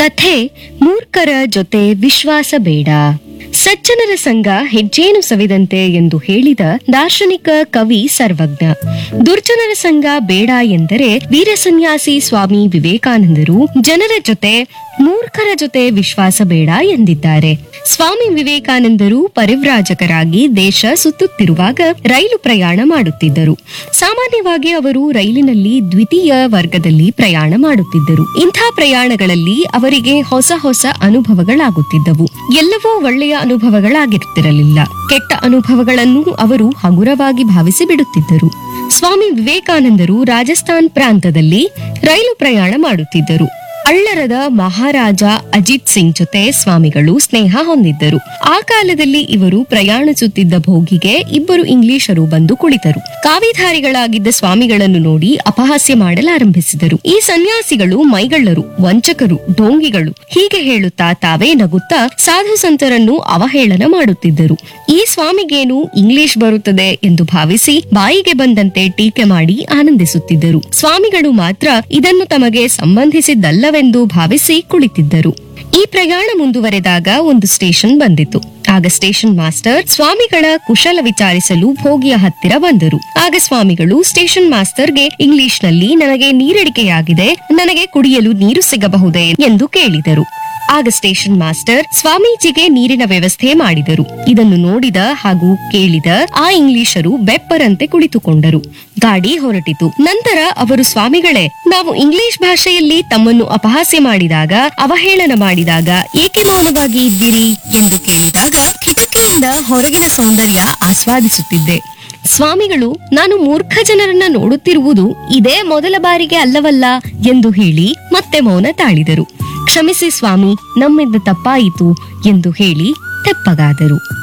ಕಥೆ ಮೂರ್ಖರ ಜೊತೆ ವಿಶ್ವಾಸ ಬೇಡ ಸಜ್ಜನರ ಸಂಘ ಹೆಜ್ಜೇನು ಸವಿದಂತೆ ಎಂದು ಹೇಳಿದ ದಾರ್ಶನಿಕ ಕವಿ ಸರ್ವಜ್ಞ ದುರ್ಜನರ ಸಂಘ ಬೇಡ ಎಂದರೆ ವೀರಸನ್ಯಾಸಿ ಸ್ವಾಮಿ ವಿವೇಕಾನಂದರು ಜನರ ಜೊತೆ ಮೂರ್ಖರ ಜೊತೆ ವಿಶ್ವಾಸ ಬೇಡ ಎಂದಿದ್ದಾರೆ ಸ್ವಾಮಿ ವಿವೇಕಾನಂದರು ಪರಿವ್ರಾಜಕರಾಗಿ ದೇಶ ಸುತ್ತುತ್ತಿರುವಾಗ ರೈಲು ಪ್ರಯಾಣ ಮಾಡುತ್ತಿದ್ದರು ಸಾಮಾನ್ಯವಾಗಿ ಅವರು ರೈಲಿನಲ್ಲಿ ದ್ವಿತೀಯ ವರ್ಗದಲ್ಲಿ ಪ್ರಯಾಣ ಮಾಡುತ್ತಿದ್ದರು ಇಂಥ ಪ್ರಯಾಣಗಳಲ್ಲಿ ಅವರಿಗೆ ಹೊಸ ಹೊಸ ಅನುಭವಗಳಾಗುತ್ತಿದ್ದವು ಎಲ್ಲವೂ ಒಳ್ಳೆಯ ಅನುಭವಗಳಾಗಿರುತ್ತಿರಲಿಲ್ಲ ಕೆಟ್ಟ ಅನುಭವಗಳನ್ನು ಅವರು ಹಗುರವಾಗಿ ಭಾವಿಸಿ ಬಿಡುತ್ತಿದ್ದರು ಸ್ವಾಮಿ ವಿವೇಕಾನಂದರು ರಾಜಸ್ಥಾನ್ ಪ್ರಾಂತದಲ್ಲಿ ರೈಲು ಪ್ರಯಾಣ ಮಾಡುತ್ತಿದ್ದರು ಅಳ್ಳರದ ಮಹಾರಾಜ ಅಜಿತ್ ಸಿಂಗ್ ಜೊತೆ ಸ್ವಾಮಿಗಳು ಸ್ನೇಹ ಹೊಂದಿದ್ದರು ಆ ಕಾಲದಲ್ಲಿ ಇವರು ಪ್ರಯಾಣಿಸುತ್ತಿದ್ದ ಭೋಗಿಗೆ ಇಬ್ಬರು ಇಂಗ್ಲಿಷರು ಬಂದು ಕುಳಿತರು ಕಾವಿಧಾರಿಗಳಾಗಿದ್ದ ಸ್ವಾಮಿಗಳನ್ನು ನೋಡಿ ಅಪಹಾಸ್ಯ ಮಾಡಲಾರಂಭಿಸಿದರು ಈ ಸನ್ಯಾಸಿಗಳು ಮೈಗಳ್ಳರು ವಂಚಕರು ಢೋಂಗಿಗಳು ಹೀಗೆ ಹೇಳುತ್ತಾ ತಾವೇ ನಗುತ್ತಾ ಸಾಧು ಸಂತರನ್ನು ಅವಹೇಳನ ಮಾಡುತ್ತಿದ್ದರು ಈ ಸ್ವಾಮಿಗೇನು ಇಂಗ್ಲಿಷ್ ಬರುತ್ತದೆ ಎಂದು ಭಾವಿಸಿ ಬಾಯಿಗೆ ಬಂದಂತೆ ಟೀಕೆ ಮಾಡಿ ಆನಂದಿಸುತ್ತಿದ್ದರು ಸ್ವಾಮಿಗಳು ಮಾತ್ರ ಇದನ್ನು ತಮಗೆ ಸಂಬಂಧಿಸಿದ್ದಲ್ಲವೆಂದು ಭಾವಿಸಿ ಕುಳಿತಿದ್ದರು ಈ ಪ್ರಯಾಣ ಮುಂದುವರೆದಾಗ ಒಂದು ಸ್ಟೇಷನ್ ಬಂದಿತು ಆಗ ಸ್ಟೇಷನ್ ಮಾಸ್ಟರ್ ಸ್ವಾಮಿಗಳ ಕುಶಲ ವಿಚಾರಿಸಲು ಭೋಗಿಯ ಹತ್ತಿರ ಬಂದರು ಆಗ ಸ್ವಾಮಿಗಳು ಸ್ಟೇಷನ್ ಮಾಸ್ಟರ್ಗೆ ಇಂಗ್ಲಿಷ್ನಲ್ಲಿ ನನಗೆ ನೀರಡಿಕೆಯಾಗಿದೆ ನನಗೆ ಕುಡಿಯಲು ನೀರು ಸಿಗಬಹುದೇ ಎಂದು ಕೇಳಿದರು ಆಗ ಸ್ಟೇಷನ್ ಮಾಸ್ಟರ್ ಸ್ವಾಮೀಜಿಗೆ ನೀರಿನ ವ್ಯವಸ್ಥೆ ಮಾಡಿದರು ಇದನ್ನು ನೋಡಿದ ಹಾಗೂ ಕೇಳಿದ ಆ ಇಂಗ್ಲಿಷರು ಬೆಪ್ಪರಂತೆ ಕುಳಿತುಕೊಂಡರು ಗಾಡಿ ಹೊರಟಿತು ನಂತರ ಅವರು ಸ್ವಾಮಿಗಳೇ ನಾವು ಇಂಗ್ಲಿಷ್ ಭಾಷೆಯಲ್ಲಿ ತಮ್ಮನ್ನು ಅಪಹಾಸ್ಯ ಮಾಡಿದಾಗ ಅವಹೇಳನ ಮಾಡಿದಾಗ ಏಕೆ ಮೌನವಾಗಿ ಇದ್ದೀರಿ ಎಂದು ಕೇಳಿದಾಗ ಕಿಟಕಿಯಿಂದ ಹೊರಗಿನ ಸೌಂದರ್ಯ ಆಸ್ವಾದಿಸುತ್ತಿದ್ದೆ ಸ್ವಾಮಿಗಳು ನಾನು ಮೂರ್ಖ ಜನರನ್ನ ನೋಡುತ್ತಿರುವುದು ಇದೇ ಮೊದಲ ಬಾರಿಗೆ ಅಲ್ಲವಲ್ಲ ಎಂದು ಹೇಳಿ ಮತ್ತೆ ಮೌನ ತಾಳಿದರು ಕ್ಷಮಿಸಿ ಸ್ವಾಮಿ ನಮ್ಮಿಂದ ತಪ್ಪಾಯಿತು ಎಂದು ಹೇಳಿ ತೆಪ್ಪಗಾದರು